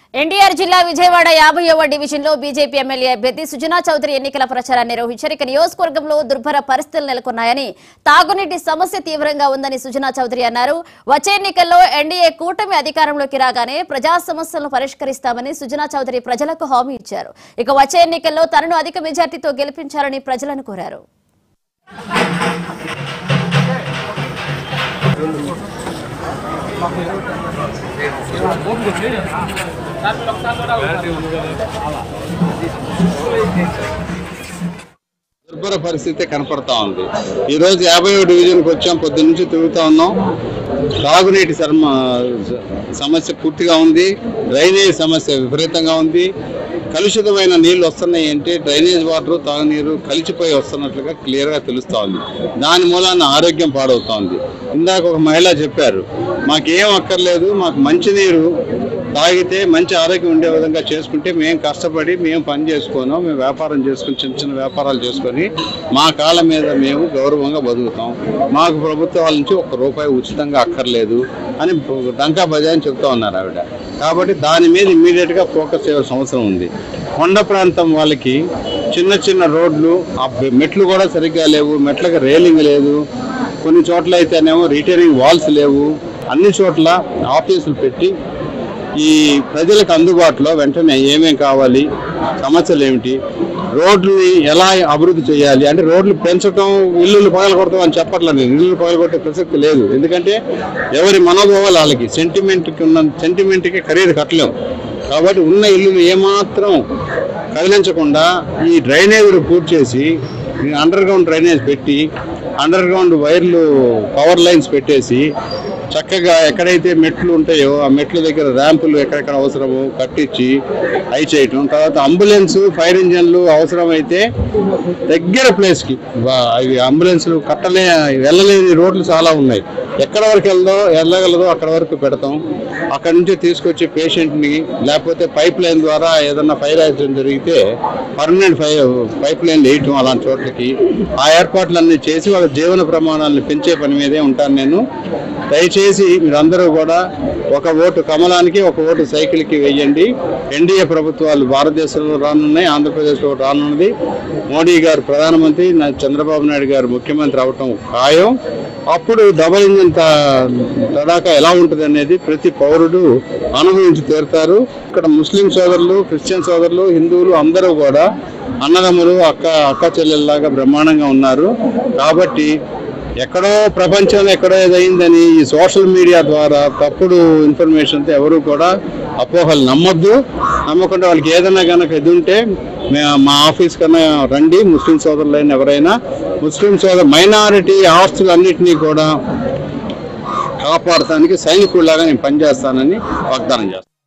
ఎన్టీఆర్ జిల్లా విజయవాడ యాభైవ డివిజన్ లో బీజేపీ ఎమ్మెల్యే అభ్యర్థి సుజనా చౌదరి ఎన్నికల ప్రచారాన్ని నిర్వహించారు ఇక నియోజకవర్గంలో దుర్భర పరిస్థితులు నెలకొన్నాయని తాగునీటి సమస్య తీవ్రంగా ఉందని సుజనా చౌదరి అన్నారు వచ్చే ఎన్నికల్లో ఎన్డీఏ కూటమి అధికారంలోకి రాగానే ప్రజా సమస్యలను పరిష్కరిస్తామని సుజనా చౌదరి ప్రజలకు హామీ ఇచ్చారు ఇక వచ్చే ఎన్నికల్లో తనను అధిక మెజార్టీతో గెలిపించాలని ప్రజలను కోరారు దుర్భర పరిస్థితి కనపడతా ఉంది ఈ రోజు యాభై డివిజన్కి వచ్చాం పొద్దు నుంచి తిరుగుతా ఉన్నాం తాగునీటి శర్మ సమస్య పూర్తిగా ఉంది డ్రైనేజ్ సమస్య విపరీతంగా ఉంది కలుషితమైన నీళ్లు వస్తున్నాయి అంటే డ్రైనేజ్ వాటర్ తాగునీరు కలిసిపోయి వస్తున్నట్లుగా క్లియర్గా తెలుస్తూ ఉంది దాని మూలాన ఆరోగ్యం పాడవుతా ఉంది ఇందాక ఒక మహిళ చెప్పారు మాకేం అక్కర్లేదు మాకు మంచినీరు తాగితే మంచి ఆరోగ్యం ఉండే విధంగా చేసుకుంటే మేము కష్టపడి మేము పని చేసుకోను మేము వ్యాపారం చేసుకుని చిన్న చిన్న వ్యాపారాలు చేసుకొని మా కాళ్ళ మీద మేము గౌరవంగా బతుకుతాం మాకు ప్రభుత్వాల నుంచి ఒక్క రూపాయి ఉచితంగా అక్కర్లేదు అని డంకా బజాయని చెప్తా ఉన్నారు ఆవిడ కాబట్టి దాని మీద ఇమ్మీడియట్ గా ఫోకస్ చేయాల్సిన అవసరం ఉంది కొండ ప్రాంతం వాళ్ళకి చిన్న చిన్న రోడ్లు ఆ మెట్లు కూడా సరిగ్గా లేవు మెట్లకు రేలింగ్ లేదు కొన్ని చోట్ల అయితేనేమో రిటైనింగ్ వాల్స్ లేవు అన్ని చోట్ల ఆఫీసులు పెట్టి ఈ ప్రజలకు అందుబాటులో వెంటనే ఏమేం కావాలి సమస్యలు ఏమిటి రోడ్లని ఎలా అభివృద్ధి చేయాలి అంటే రోడ్లు పెంచడం ఇల్లులు పగలగొడతాం అని చెప్పట్లేదు నేను. ఇల్లులు పగలగొట్టే ప్రసక్తి లేదు ఎందుకంటే ఎవరి మనోభావాలు వాళ్ళకి సెంటిమెంట్కి ఉన్న సెంటిమెంట్కి ఖరీదు కట్టలేం కాబట్టి ఉన్న ఇల్లులు ఏమాత్రం కదిలించకుండా ఈ డ్రైనేజీలు పూర్తి చేసి అండర్ గ్రౌండ్ డ్రైనేజ్ పెట్టి అండర్ గ్రౌండ్ వైర్లు పవర్ లైన్స్ పెట్టేసి చక్కగా ఎక్కడైతే మెట్లు ఉంటాయో ఆ మెట్ల దగ్గర ర్యాంపులు ఎక్కడెక్కడ అవసరమో కట్టించి అయి చేయటం తర్వాత అంబులెన్స్ ఫైర్ ఇంజన్లు అవసరమైతే దగ్గర ప్లేస్కి అవి అంబులెన్స్లు కట్టలే వెళ్ళలేని రోడ్లు చాలా ఉన్నాయి ఎక్కడ వరకు వెళ్దో వెళ్ళగలదో అక్కడ వరకు పెడతాం అక్కడ నుంచి తీసుకొచ్చి పేషెంట్ని లేకపోతే పైప్ లైన్ ద్వారా ఏదన్నా ఫైర్ యాక్సిడెంట్ జరిగితే పర్మనెంట్ ఫై పైప్ లైన్ వేయటం అలాంటి చోట్లకి ఆ ఏర్పాట్లన్నీ చేసి వాళ్ళ జీవన ప్రమాణాలను పెంచే పని మీదే ఉంటాను నేను దయచేసి మీరందరూ కూడా ఒక ఓటు కమలానికి ఒక ఓటు సైకిల్కి వేయండి ఎన్డీఏ ప్రభుత్వాలు భారతదేశంలో రానున్నాయి ఆంధ్రప్రదేశ్లో రానున్నది మోడీ గారు ప్రధానమంత్రి నా- చంద్రబాబు నాయుడు గారు ముఖ్యమంత్రి అవటం ఖాయం అప్పుడు డబల్ ఇంజిన్ త- తడాకా ఎలా ఉంటుంది అనేది ప్రతి పౌరుడు అనుభవించి తీరుతారు ఇక్కడ ముస్లిం సోదరులు క్రిస్టియన్ సోదరులు హిందువులు అందరూ కూడా అన్నదమ్ములు అక్క అక్క చెల్లెల్లాగా బ్రహ్మాండంగా ఉన్నారు కాబట్టి ఎక్కడో ప్రపంచంలో ఎక్కడో ఏదైందని ఈ సోషల్ మీడియా ద్వారా తప్పుడు ఇన్ఫర్మేషన్తో ఎవరు కూడా అపోహలు నమ్మొద్దు నమ్మకుండా వాళ్ళకి ఏదైనా కనుక ఇది ఉంటే మే- మా ఆఫీస్ కన్నా రండి ముస్లిం సోదరులైన ఎవరైనా ముస్లిం సోదరు మైనారిటీ ఆస్తులు అన్నిటినీ కూడా కాపాడటానికి సైనికుల్లాగా నేను పనిచేస్తానని వాగ్దానం చేస్తాను